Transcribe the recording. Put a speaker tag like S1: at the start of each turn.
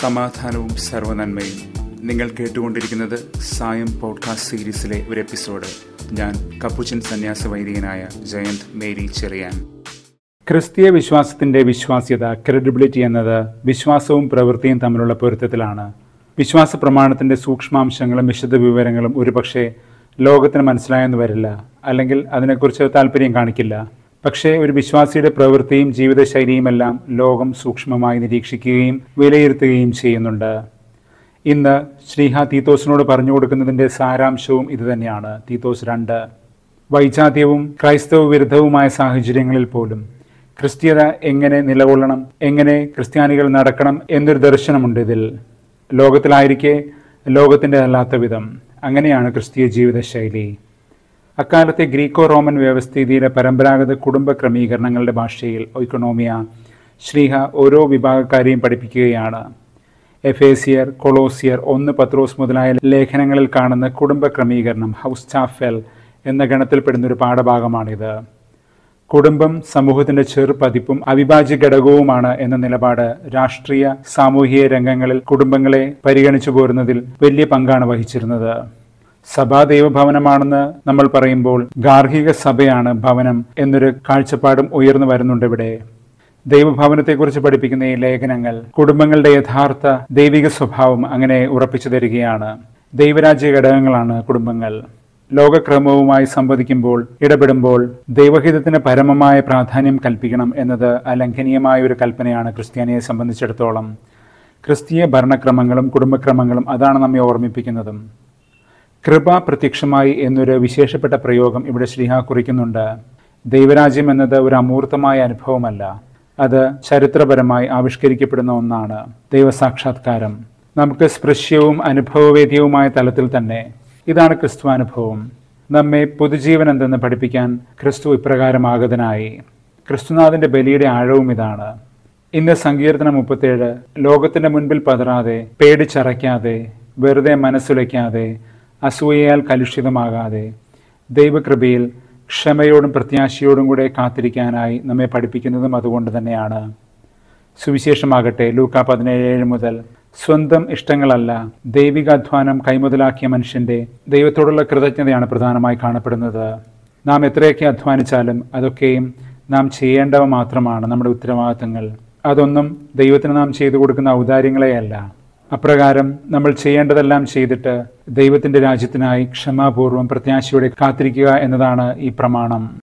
S1: സമാധാനവും സർവനന്മയും നിങ്ങൾ കേട്ടുകൊണ്ടിരിക്കുന്നത് സായം പോഡ്കാസ്റ്റ് സീരീസിലെ ഒരു എപ്പിസോഡ് ഞാൻ കപ്പുച്ചൻ സന്യാസ വൈദികനായ ജയന്ത് മേരി ചെറിയാൻ ക്രിസ്തീയ വിശ്വാസത്തിന്റെ വിശ്വാസ്യത ക്രെഡിബിലിറ്റി എന്നത് വിശ്വാസവും പ്രവൃത്തിയും തമ്മിലുള്ള പൊരുത്തത്തിലാണ് വിശ്വാസ പ്രമാണത്തിന്റെ സൂക്ഷ്മാംശങ്ങളും വിശദ വിവരങ്ങളും ഒരുപക്ഷെ ലോകത്തിന് മനസ്സിലായെന്ന് വരില്ല അല്ലെങ്കിൽ അതിനെക്കുറിച്ച് താല്പര്യം കാണിക്കില്ല പക്ഷേ ഒരു വിശ്വാസിയുടെ പ്രവൃത്തിയും ജീവിതശൈലിയുമെല്ലാം ലോകം സൂക്ഷ്മമായി നിരീക്ഷിക്കുകയും വിലയിരുത്തുകയും ചെയ്യുന്നുണ്ട് ഇന്ന് ശ്രീഹ തീത്തോസിനോട് പറഞ്ഞു കൊടുക്കുന്നതിൻ്റെ സാരാംശവും ഇതുതന്നെയാണ് തീത്തോസ് രണ്ട് വൈജാത്യവും ക്രൈസ്തവ വിരുദ്ധവുമായ സാഹചര്യങ്ങളിൽ പോലും ക്രിസ്ത്യത എങ്ങനെ നിലകൊള്ളണം എങ്ങനെ ക്രിസ്ത്യാനികൾ നടക്കണം എന്നൊരു ദർശനമുണ്ട് ഇതിൽ ലോകത്തിലായിരിക്കെ ലോകത്തിൻ്റെ അല്ലാത്ത വിധം അങ്ങനെയാണ് ക്രിസ്തീയ ജീവിതശൈലി അക്കാലത്തെ ഗ്രീക്കോ റോമൻ വ്യവസ്ഥിതിയിലെ പരമ്പരാഗത കുടുംബ ക്രമീകരണങ്ങളുടെ ഭാഷയിൽ ഒയ്ക്കണോമിയ ശ്രീഹ ഓരോ വിഭാഗക്കാരെയും പഠിപ്പിക്കുകയാണ് എഫേസിയർ കൊളോസിയർ ഒന്ന് പത്രോസ് മുതലായ ലേഖനങ്ങളിൽ കാണുന്ന കുടുംബ ക്രമീകരണം ഹൗസ് ചാഫെൽ എന്ന ഗണത്തിൽപ്പെടുന്ന ഒരു പാഠഭാഗമാണിത് കുടുംബം സമൂഹത്തിന്റെ ചെറുപതിപ്പും അവിഭാജ്യ ഘടകവുമാണ് എന്ന നിലപാട് രാഷ്ട്രീയ സാമൂഹിക രംഗങ്ങളിൽ കുടുംബങ്ങളെ പരിഗണിച്ചു പോരുന്നതിൽ വലിയ പങ്കാണ് വഹിച്ചിരുന്നത് സഭാ ദൈവഭവനമാണെന്ന് നമ്മൾ പറയുമ്പോൾ ഗാർഹിക സഭയാണ് ഭവനം എന്നൊരു കാഴ്ചപ്പാടും ഉയർന്നു വരുന്നുണ്ട് ഇവിടെ ദൈവഭവനത്തെക്കുറിച്ച് പഠിപ്പിക്കുന്ന ഈ ലേഖനങ്ങൾ കുടുംബങ്ങളുടെ യഥാർത്ഥ ദൈവിക സ്വഭാവം അങ്ങനെ ഉറപ്പിച്ചു തരികയാണ് ദൈവരാജ്യ ഘടകങ്ങളാണ് കുടുംബങ്ങൾ ലോകക്രമവുമായി സംവദിക്കുമ്പോൾ ഇടപെടുമ്പോൾ ദൈവഹിതത്തിന് പരമമായ പ്രാധാന്യം കൽപ്പിക്കണം എന്നത് അലംഘനീയമായ ഒരു കൽപ്പനയാണ് ക്രിസ്ത്യാനിയെ സംബന്ധിച്ചിടത്തോളം ക്രിസ്തീയ ഭരണക്രമങ്ങളും കുടുംബക്രമങ്ങളും അതാണ് നമ്മെ ഓർമ്മിപ്പിക്കുന്നതും കൃപ പ്രത്യക്ഷമായി എന്നൊരു വിശേഷപ്പെട്ട പ്രയോഗം ഇവിടെ ശ്രീഹ കുറിക്കുന്നുണ്ട് ദൈവരാജ്യം എന്നത് ഒരു അമൂർത്തമായ അനുഭവമല്ല അത് ചരിത്രപരമായി ആവിഷ്കരിക്കപ്പെടുന്ന ഒന്നാണ് ദൈവസാക്ഷാത്കാരം നമുക്ക് സ്പൃശ്യവും അനുഭവവേദ്യവുമായ തലത്തിൽ തന്നെ ഇതാണ് ക്രിസ്തുവാനുഭവം നമ്മെ പൊതുജീവൻ എന്തെന്ന് പഠിപ്പിക്കാൻ ക്രിസ്തു ഇപ്രകാരമാഗതനായി ക്രിസ്തുനാഥന്റെ ബലിയുടെ ആഴവും ഇതാണ് ഇന്ന് സങ്കീർത്തനം മുപ്പത്തേഴ് ലോകത്തിന്റെ മുൻപിൽ പതറാതെ പേടിച്ചറയ്ക്കാതെ വെറുതെ മനസ്സുലയ്ക്കാതെ അസൂയയാൽ കലുഷിതമാകാതെ ദൈവകൃപയിൽ ക്ഷമയോടും പ്രത്യാശയോടും കൂടെ കാത്തിരിക്കാനായി നമ്മെ പഠിപ്പിക്കുന്നതും അതുകൊണ്ട് തന്നെയാണ് സുവിശേഷമാകട്ടെ ലൂക്ക പതിനേഴ് മുതൽ സ്വന്തം ഇഷ്ടങ്ങളല്ല ദൈവികാധ്വാനം കൈമുതലാക്കിയ മനുഷ്യന്റെ ദൈവത്തോടുള്ള കൃതജ്ഞതയാണ് പ്രധാനമായി കാണപ്പെടുന്നത് നാം എത്രയൊക്കെ അധ്വാനിച്ചാലും അതൊക്കെയും നാം ചെയ്യേണ്ടവ മാത്രമാണ് നമ്മുടെ ഉത്തരവാദിത്തങ്ങൾ അതൊന്നും ദൈവത്തിന് നാം ചെയ്തു കൊടുക്കുന്ന ഔദാര്യങ്ങളെയല്ല അപ്രകാരം നമ്മൾ ചെയ്യേണ്ടതെല്ലാം ചെയ്തിട്ട് ദൈവത്തിന്റെ രാജ്യത്തിനായി ക്ഷമാപൂർവം പ്രത്യാശയോടെ കാത്തിരിക്കുക എന്നതാണ് ഈ പ്രമാണം